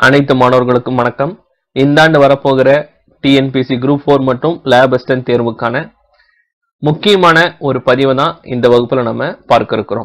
அனைத்து மாணவர்களுக்கும் வணக்கம் இந்த ஆண்டு வரப்போகிற டிஎன்பிசி குரூப் ஃபோர் மற்றும் லேப் அசிஸ்டன்ட் தேர்வுக்கான முக்கியமான ஒரு பதிவை தான் இந்த வகுப்புல நம்ம பார்க்க இருக்கிறோம்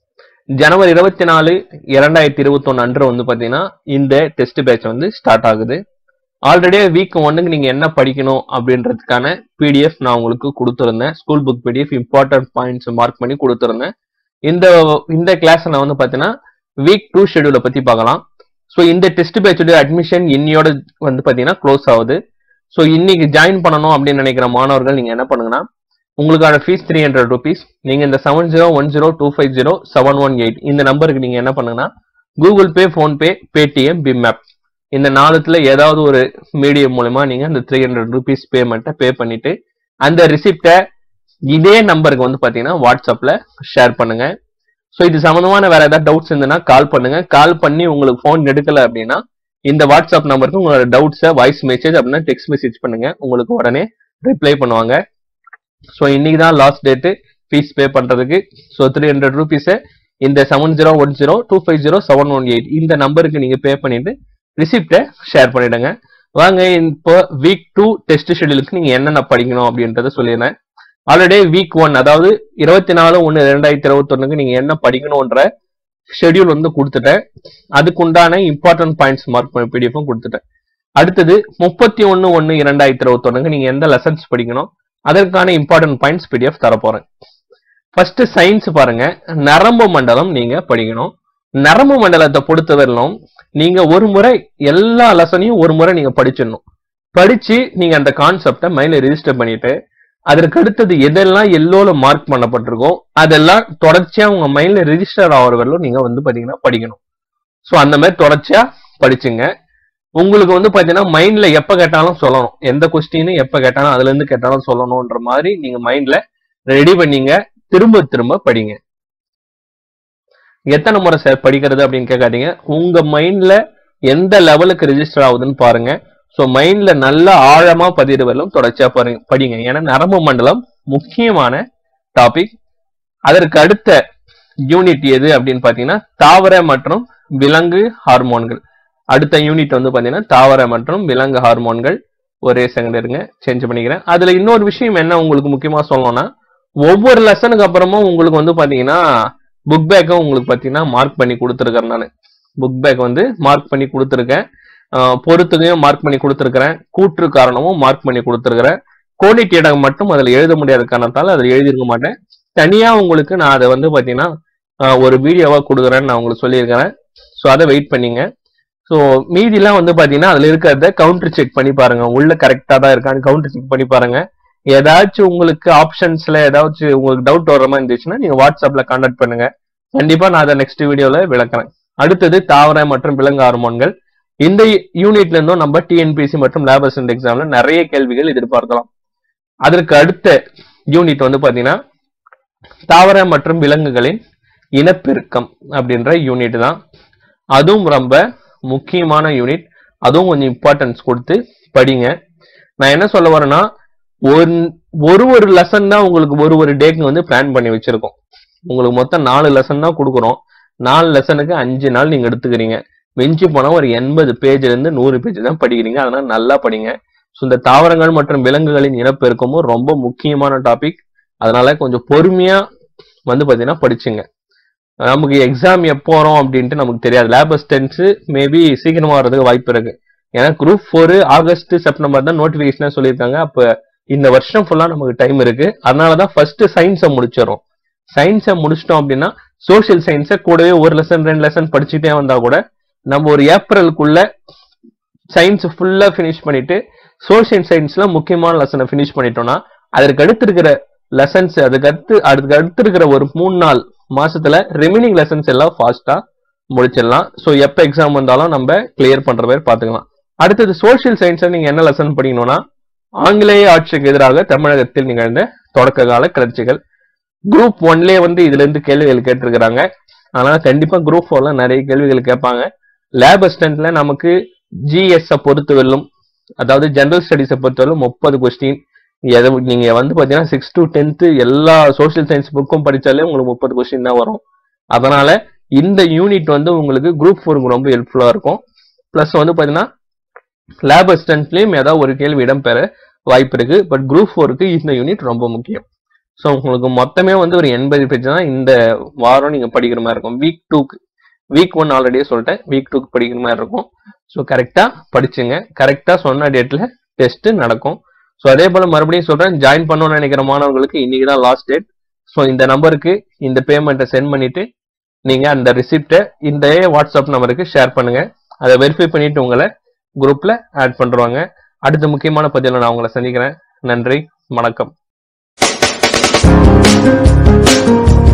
ஜனவரி இருபத்தி நாலு இரண்டாயிரத்தி இருபத்தி அன்று வந்து பாத்தீங்கன்னா இந்த டெஸ்ட் பேட்ச் வந்து ஸ்டார்ட் ஆகுது ஆல்ரெடி வீக் ஒன்னுக்கு நீங்க என்ன படிக்கணும் அப்படின்றதுக்கான பிடிஎஃப் நான் உங்களுக்கு கொடுத்துருந்தேன் school book PDF important points mark பண்ணி கொடுத்துருந்தேன் இந்த இந்த கிளாஸ்ல வந்து பாத்தீங்கன்னா வீக் டூ ஷெடியூலை பத்தி பார்க்கலாம் ஸோ இந்த டெஸ்ட் பேட்சோட அட்மிஷன் இன்னையோட வந்து பாத்தீங்கன்னா க்ளோஸ் ஆகுது ஸோ இன்னைக்கு ஜாயின் பண்ணணும் அப்படின்னு நினைக்கிற மாணவர்கள் நீங்க என்ன பண்ணுங்கன்னா உங்களுக்கான ஃபீஸ் த்ரீ ஹண்ட்ரட் ருபீஸ் நீங்க இந்த seven zero one zero two five zero seven one eight இந்த நம்பருக்கு நீங்க என்ன பண்ணுங்கன்னா Google pay PhonePe Paytm BHIM app இந்த நாலுத்துல ஏதாவது ஒரு மீடியம் மூலமா நீங்க அந்த த்ரீ ஹண்ட்ரட் ருபீஸ் பேமெண்ட்டை பே பண்ணிட்டு அந்த ரிசிப்டை இதே நம்பருக்கு வந்து பாத்தீங்கன்னா வாட்ஸ்அப்ல ஷேர் பண்ணுங்க ஸோ இது சம்பந்தமான வேற ஏதாவது டவுட்ஸ் இருந்ததுன்னா கால் பண்ணுங்க கால் பண்ணி உங்களுக்கு ஃபோன் எடுக்கல அப்படின்னா இந்த வாட்ஸ்அப் நம்பருக்கு உங்களோட டவுட்ஸை வாய்ஸ் மெசேஜ் அப்படின்னா டெக்ஸ்ட் மெசேஜ் பண்ணுங்க உங்களுக்கு உடனே ரிப்ளை பண்ணுவாங்க ஸோ இன்னைக்கு தான் லாஸ்ட் டேட்டு ஃபீஸ் பே பண்றதுக்கு ஸோ த்ரீ ஹண்ட்ரட் ருபீஸை இந்த seven zero one zero two five zero seven one eight இந்த நம்பருக்கு நீங்க பே பண்ணிட்டு ரிசிப்டை ஷேர் பண்ணிடுங்க வாங்க இப்போ வீக் டூ டெஸ்ட் ஷெடியூலுக்கு நீங்க என்னென்ன படிக்கணும் அப்படின்றத சொல்லிடுறேன் ஆல்ரெடி வீக் ஒன் அதாவது இருபத்தி நாலு ஒன்று ரெண்டாயிரத்தி இருபத்தொன்னுக்கு நீங்க என்ன படிக்கணும்ன்ற ஷெடியூல் வந்து கொடுத்துட்டேன் அதுக்கு உண்டான இம்பார்ட்டன்ட் பாயிண்ட்ஸ் மார்க் பண்ணி பிடிஎஃப்பும் கொடுத்துட்டேன் அடுத்தது முப்பத்தி ஒன்று ஒன்று இரண்டாயிரத்தி இருபத்தொன்னுக்கு நீங்க எந்த லெசன்ஸ் படிக்கணும் அதற்கான இம்பார்ட்டன்ட் பாயிண்ட்ஸ் பிடிஎஃப் தரப்போறேன் ஃபர்ஸ்ட் சயின்ஸ் பாருங்க நரம்பு மண்டலம் நீங்க படிக்கணும் நரம்பு மண்டலத்தை பொறுத்தவரையிலும் நீங்க ஒரு முறை எல்லா லெசனையும் ஒரு முறை நீங்க படிச்சிடணும் படிச்சு நீங்க அந்த கான்செப்டை மைண்ட்ல ரெஜிஸ்டர் பண்ணிட்டு அதற்கு அடுத்தது எதெல்லாம் எல்லோல மார்க் பண்ணப்பட்டிருக்கோ அதெல்லாம் தொடர்ச்சியா உங்க மைண்ட்ல ரெஜிஸ்டர் ஆகிறவர்களும் நீங்க வந்து பாத்தீங்கன்னா படிக்கணும் ஸோ அந்த மாதிரி தொடர்ச்சியா படிச்சுங்க உங்களுக்கு வந்து பாத்தீங்கன்னா மைண்ட்ல எப்ப கேட்டாலும் சொல்லணும் எந்த கொஸ்டின் எப்ப கேட்டாலும் அதுல இருந்து கேட்டாலும் சொல்லணும்ன்ற மாதிரி நீங்க மைண்ட்ல ரெடி பண்ணீங்க திரும்ப திரும்ப படிங்க எத்தனை முறை சார் படிக்கிறது அப்படின்னு கேட்காதீங்க உங்க மைண்ட்ல எந்த லெவலுக்கு ரெஜிஸ்டர் ஆகுதுன்னு பாருங்க ஸோ மைண்ட்ல நல்ல ஆழமா பதிவு வரலும் தொடர்ச்சியா பாருங்க படிங்க ஏன்னா நரம்பு மண்டலம் முக்கியமான டாபிக் அதற்கு அடுத்த யூனிட் எது அப்படின்னு பாத்தீங்கன்னா தாவர மற்றும் விலங்கு ஹார்மோன்கள் அடுத்த யூனிட் வந்து பாத்தீங்கன்னா தாவர மற்றும் விலங்கு ஹார்மோன்கள் ஒரே செகண்ட் இருங்க சேஞ்ச் பண்ணிக்கிறேன் அதுல இன்னொரு விஷயம் என்ன உங்களுக்கு முக்கியமா சொல்லணும்னா ஒவ்வொரு லெசனுக்கு அப்புறமும் உங்களுக்கு வந்து பாத்தீங்கன்னா புக் பேக்கும் உங்களுக்கு பாத்தீங்கன்னா மார்க் பண்ணி கொடுத்துருக்கேன் நான் புக் பேக் வந்து மார்க் பண்ணி கொடுத்துருக்கேன் பொறுத்துகையும் மார்க் பண்ணி கொடுத்துருக்கிறேன் கூற்று காரணமும் மார்க் பண்ணி கொடுத்துருக்கிறேன் கோடிட்டி இடம் மட்டும் அதில் எழுத முடியாத காரணத்தால் அதில் எழுதியிருக்க மாட்டேன் தனியா உங்களுக்கு நான் அதை வந்து பாத்தீங்கன்னா ஒரு வீடியோவா கொடுக்குறேன்னு நான் உங்களுக்கு சொல்லியிருக்கிறேன் ஸோ அதை வெயிட் பண்ணீங்க ஸோ மீதிலாம் வந்து பாத்தீங்கன்னா அதுல இருக்கிறத கவுண்டர் செக் பண்ணி பாருங்க உள்ள கரெக்டா தான் இருக்கான்னு கவுண்டர் செக் பண்ணி பாருங்க ஏதாச்சும் உங்களுக்கு ஆப்ஷன்ஸ்ல ஏதாச்சும் உங்களுக்கு டவுட் வர மாதிரி இருந்துச்சுன்னா நீங்க வாட்ஸ்அப்ல கான்டாக்ட் பண்ணுங்க கண்டிப்பா நான் அதை நெக்ஸ்ட் வீடியோல விளக்குறேன் அடுத்தது தாவர மற்றும் விலங்கு ஹார்மோன்கள் இந்த யூனிட்ல இருந்தும் நம்ம டிஎன்பிசி மற்றும் லேபர்ஸ் எக்ஸாம்ல நிறைய கேள்விகள் எதிர்பார்க்கலாம் அதற்கு அடுத்த யூனிட் வந்து பாத்தீங்கன்னா தாவர மற்றும் விலங்குகளின் இனப்பெருக்கம் அப்படின்ற யூனிட் தான் அதுவும் ரொம்ப முக்கியமான யூனிட் அதுவும் கொஞ்சம் இம்பார்ட்டன்ஸ் கொடுத்து படிங்க நான் என்ன சொல்ல வரேன்னா ஒரு ஒரு ஒரு லெசன் தான் உங்களுக்கு ஒரு ஒரு டேக்கு வந்து பிளான் பண்ணி வச்சிருக்கோம் உங்களுக்கு மொத்தம் நாலு லெசன் தான் கொடுக்குறோம் நாலு லெசனுக்கு அஞ்சு நாள் நீங்க எடுத்துக்கிறீங்க மிஞ்சி போனா ஒரு எண்பது பேஜ்ல இருந்து நூறு பேஜ் தான் படிக்கிறீங்க அதனால நல்லா படிங்க ஸோ இந்த தாவரங்கள் மற்றும் விலங்குகளின் இனப்பெருக்கமும் ரொம்ப முக்கியமான டாபிக் அதனால கொஞ்சம் பொறுமையா வந்து பாத்தீங்கன்னா படிச்சுங்க நமக்கு எக்ஸாம் எப்போ வரும் அப்படின்ட்டு நமக்கு தெரியாது லேப் அசிஸ்டன்ஸ் மேபி சீக்கிரமா வர்றதுக்கு வாய்ப்பு இருக்கு ஏன்னா குரூப் ஃபோர் ஆகஸ்ட் செப்டம்பர் தான் நோட்டிபிகேஷனா சொல்லியிருக்காங்க அப்ப இந்த வருஷம் ஃபுல்லா நமக்கு டைம் இருக்கு அதனாலதான் ஃபர்ஸ்ட் சயின்ஸை முடிச்சிடும் சயின்ஸை முடிச்சிட்டோம் அப்படின்னா சோசியல் சயின்ஸை கூடவே ஒரு லெசன் ரெண்டு லெசன் படிச்சுட்டே வந்தா கூட நம்ம ஒரு ஏப்ரலுக்குள்ள சயின்ஸ் ஃபுல்லா ஃபினிஷ் பண்ணிட்டு சோசியல் சயின்ஸ்ல முக்கியமான லெசனை ஃபினிஷ் பண்ணிட்டோம்னா அதற்கு அடுத்து இருக்கிற லெசன்ஸ் அதுக்கு அடுத்து அதுக்கு அடுத்து இருக்கிற ஒரு மூணு நாள் மாசத்துல ரிமைனிங் லெசன்ஸ் எல்லாம் ஃபாஸ்டா முடிச்சிடலாம் ஸோ எப்போ எக்ஸாம் வந்தாலும் நம்ம கிளியர் பண்ற மாதிரி பாத்துக்கலாம் அடுத்தது சோசியல் சயின்ஸை நீங்க என்ன லெசன் படிக்கணும்னா ஆங்கிலேய ஆட்சிக்கு எதிராக தமிழகத்தில் நிகழ்ந்த தொடக்க கால கிளர்ச்சிகள் குரூப் ஒன்லயே வந்து இதுல இருந்து கேள்விகள் கேட்டிருக்கிறாங்க அதனால கண்டிப்பா குரூப் ஃபோர்ல நிறைய கேள்விகள் கேட்பாங்க லேப் அசிஸ்டன்ட்ல நமக்கு ஜிஎஸ் பொறுத்து வெல்லும் அதாவது ஜெனரல் ஸ்டடிஸை பொறுத்தவரை முப்பது கொஸ்டின் எதை நீங்க வந்து பாத்தீங்கன்னா சிக்ஸ் டு டென்த்து எல்லா சோசியல் சயின்ஸ் புக்கும் படிச்சாலே உங்களுக்கு முப்பது கொஸ்டின் தான் வரும் அதனால இந்த யூனிட் வந்து உங்களுக்கு குரூப் ஃபோருக்கு ரொம்ப ஹெல்ப்ஃபுல்லா இருக்கும் ப்ளஸ் வந்து பார்த்தீங்கன்னா லேப் அசிஸ்டன்ட்லேயும் ஏதாவது ஒரு கேள்வி இடம்பெற வாய்ப்பு இருக்கு பட் குரூப் ஃபோருக்கு இந்த யூனிட் ரொம்ப முக்கியம் ஸோ உங்களுக்கு மொத்தமே வந்து ஒரு எண்பது பேஜ் தான் இந்த வாரம் நீங்க படிக்கிற மாதிரி இருக்கும் வீக் டூக்கு வீக் ஒன் ஆல்ரெடியே சொல்லிட்டேன் வீக் டூக்கு படிக்கிற மாதிரி இருக்கும் ஸோ கரெக்டாக படிச்சுங்க கரெக்டாக சொன்ன டேட்டில் டெஸ்ட் நடக்கும் ஸோ அதே போல் மறுபடியும் சொல்கிறேன் ஜாயின் பண்ணணும்னு நினைக்கிற மாணவர்களுக்கு இன்னைக்கு தான் லாஸ்ட் டேட் ஸோ இந்த நம்பருக்கு இந்த பேமெண்ட்டை சென்ட் பண்ணிட்டு நீங்கள் அந்த ரிசிப்டை இந்த வாட்ஸ்அப் நம்பருக்கு ஷேர் பண்ணுங்க அதை வெரிஃபை பண்ணிட்டு உங்களை குரூப்ல ஆட் பண்ணுவாங்க அடுத்த முக்கியமான பதிவில் நான் உங்களை சந்திக்கிறேன் நன்றி வணக்கம்